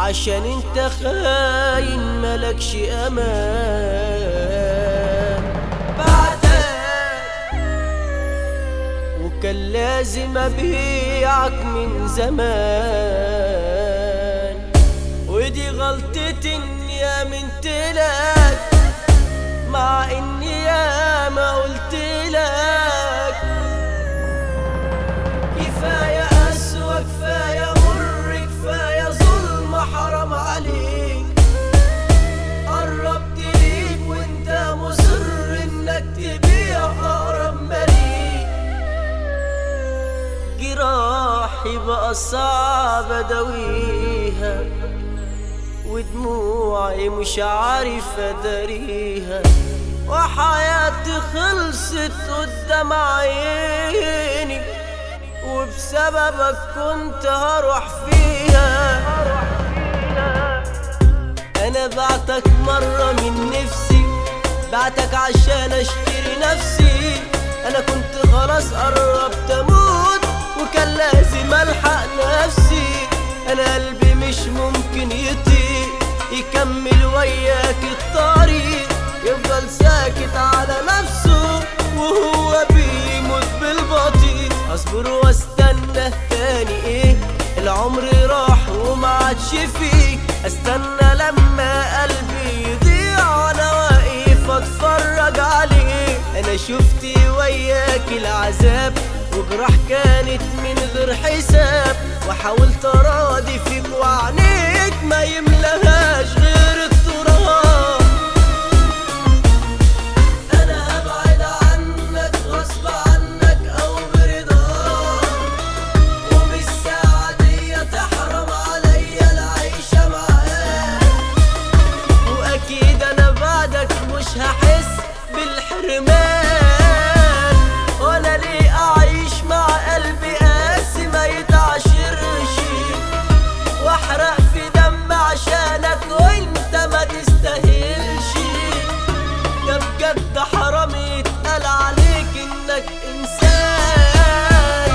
عشان انت خاين ملكش امان بعدك وكان لازم ابيعك من زمان ودي غلطتي اني امنت لك مع اني ياما قلت لك كفاية قسوة كفاية مر كفاية ظلم حرام عليك قربت ليك وانت مصر انك تبيع اقرب مليك جراحي بقى صعب اداويها ودموعي مش عارف اداريها وحياتي خلصت قدام عيني وبسببك كنت هروح فيها انا بعتك مرة من نفسي بعتك عشان اشتري نفسي انا كنت خلاص قربت اموت وكان لازم الحق نفسي انا قلبي مش ممكن يطيق يكمل وياك الطريق يفضل ساكت على نفسه وهو بيموت بالبطيء اصبر واستنى تاني ايه العمر راح وما عادش فيه استنى لما قلبي يضيع وانا واقف اتفرج عليه انا شفت وياك العذاب وجراح كانت من غير حساب وحاولت اراضي فيك وعنيك ما يملهاش غير التراب انا هبعد عنك غصب عنك او برضاك وبالساعة دي تحرم عليا العيشة معاك واكيد انا بعدك مش هحس بالحرمان ولا ليه اعيش مع قلبي قاسي ما يتعشرش واحرق في دم عشانك وانت ما تستاهلش ده بجد حرام يتقال عليك انك انسان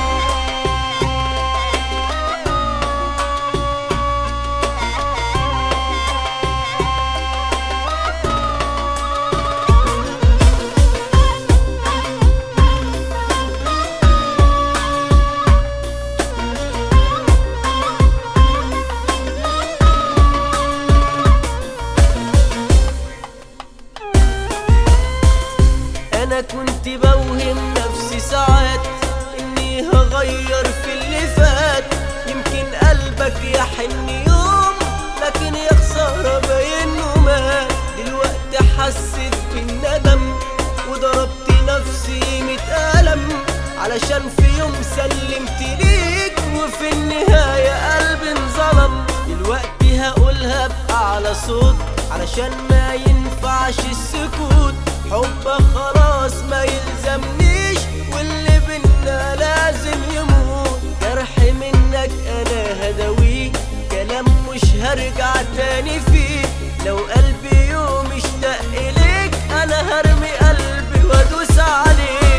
انا كنت بوهم نفسي ساعات اني هغير في اللي فات يمكن قلبك يحن يوم لكن يا خساره باينه مات دلوقتي حسيت بالندم وضربت نفسي ميت ألم علشان في يوم سلمت ليك وفي النهاية قلبي انظلم دلوقتي هقولها بأعلى صوت علشان ما ينفعش السكوت حبك خلاص ما يلزمنيش واللي بينا لازم يموت جرح منك انا هداويه كلام مش هرجع تاني فيه لو قلبي يوم اشتاق اليك انا هرمي قلبي وادوس عليه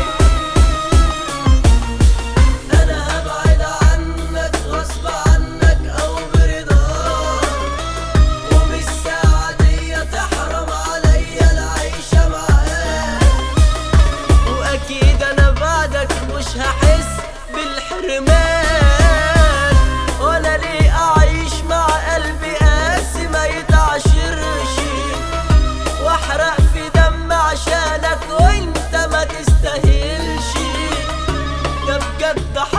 انا هبعد عنك غصب عنك او برضاك وبالساعة دي تحرم عليا العيشة معاك واكيد انا بعدك مش هحس بالحرمان ولا ليه اعيش مع قلبي قاسي ما يتعشرش واحرق في دم عشانك وانت ما تستاهلش ده بجد